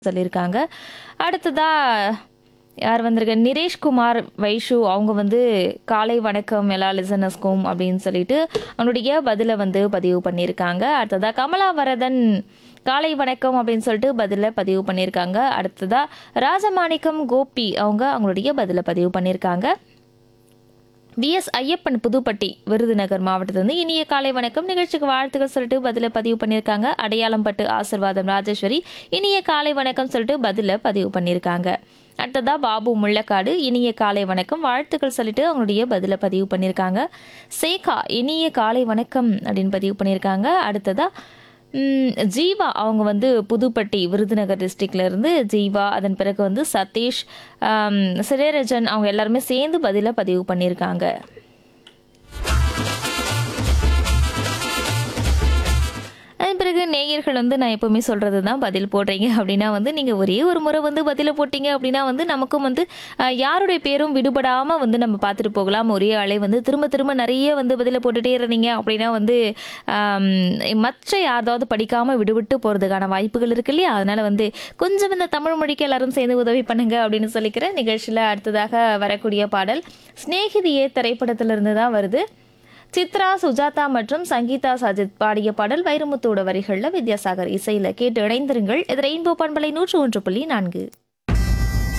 சொல்லியிருக்காங்க அடுத்ததா யார் வந்திருக்க நிரேஷ்குமார் வைஷு அவங்க வந்து காலை வணக்கம் எல்லா லிசனர்ஸ்க்கும் அப்படின்னு சொல்லிட்டு அவனுடைய பதிலை வந்து பதிவு பண்ணியிருக்காங்க அடுத்ததா கமலா வரதன் காலை வணக்கம் அப்படின்னு சொல்லிட்டு பதிலை பதிவு பண்ணியிருக்காங்க அடுத்ததா ராஜமாணிக்கம் கோபி அவங்க அவங்களுடைய பதிலை பதிவு பண்ணியிருக்காங்க பிஎஸ் ஐயப்பன் புதுப்பட்டி விருதுநகர் மாவட்டத்திலிருந்து இனிய காலை வணக்கம் நிகழ்ச்சிக்கு வாழ்த்துக்கள் சொல்லிட்டு பதில பதிவு பண்ணியிருக்காங்க அடையாளம் பட்டு ஆசிர்வாதம் ராஜேஸ்வரி இனிய காலை வணக்கம் சொல்லிட்டு பதில பதிவு பண்ணியிருக்காங்க அடுத்ததா பாபு முள்ளக்காடு இனிய காலை வணக்கம் வாழ்த்துக்கள் சொல்லிட்டு அவங்களுடைய பதில பதிவு பண்ணியிருக்காங்க சேகா இனிய காலை வணக்கம் அப்படின்னு பதிவு பண்ணியிருக்காங்க அடுத்ததா ம், ஜீவா அவங்க வந்து புதுப்பட்டி விருதுநகர் டிஸ்ட்ரிக்ட்ல இருந்து ஜீவா அதன் பிறகு வந்து சதீஷ் ஆம், சிரேரஜன் அவங்க எல்லாருமே சேர்ந்து பதில பதிவு பண்ணியிருக்காங்க அதன் பிறகு நேயர்கள் வந்து நான் எப்பவுமே சொல்றது தான் பதில் போடுறீங்க அப்படின்னா வந்து நீங்கள் ஒரே ஒரு முறை வந்து பதிலை போட்டீங்க அப்படின்னா வந்து நமக்கும் வந்து அஹ், யாருடைய பேரும் விடுபடாமல் வந்து நம்ம பார்த்துட்டு போகலாம் ஒரே ஆளை வந்து திரும்ப திரும்ப நிறைய வந்து பதிலை போட்டுட்டே இருந்தீங்க அப்படின்னா வந்து ஆம், மற்ற யாராவது படிக்காமல் விடுவிட்டு போகிறதுக்கான வாய்ப்புகள் இருக்கு இல்லையா அதனால வந்து கொஞ்சம் இந்த தமிழ் மொழிக்கு எல்லாரும் சேர்ந்து உதவி பண்ணுங்க அப்படின்னு சொல்லிக்கிறேன் நிகழ்ச்சியில் அடுத்ததாக வரக்கூடிய பாடல் சிநேகிதியே திரைப்படத்திலிருந்து தான் வருது சித்ரா சுஜாதா மற்றும் சங்கீதா சஜித் பாடிய பாடல் வைரமுத்தோட வரிகளில் வித்யாசாகர் இசையில் கேட்டு இணைந்திருங்கள் இது ரெயின்போ பண்பலை நூற்று ஒன்று புள்ளி நான்கு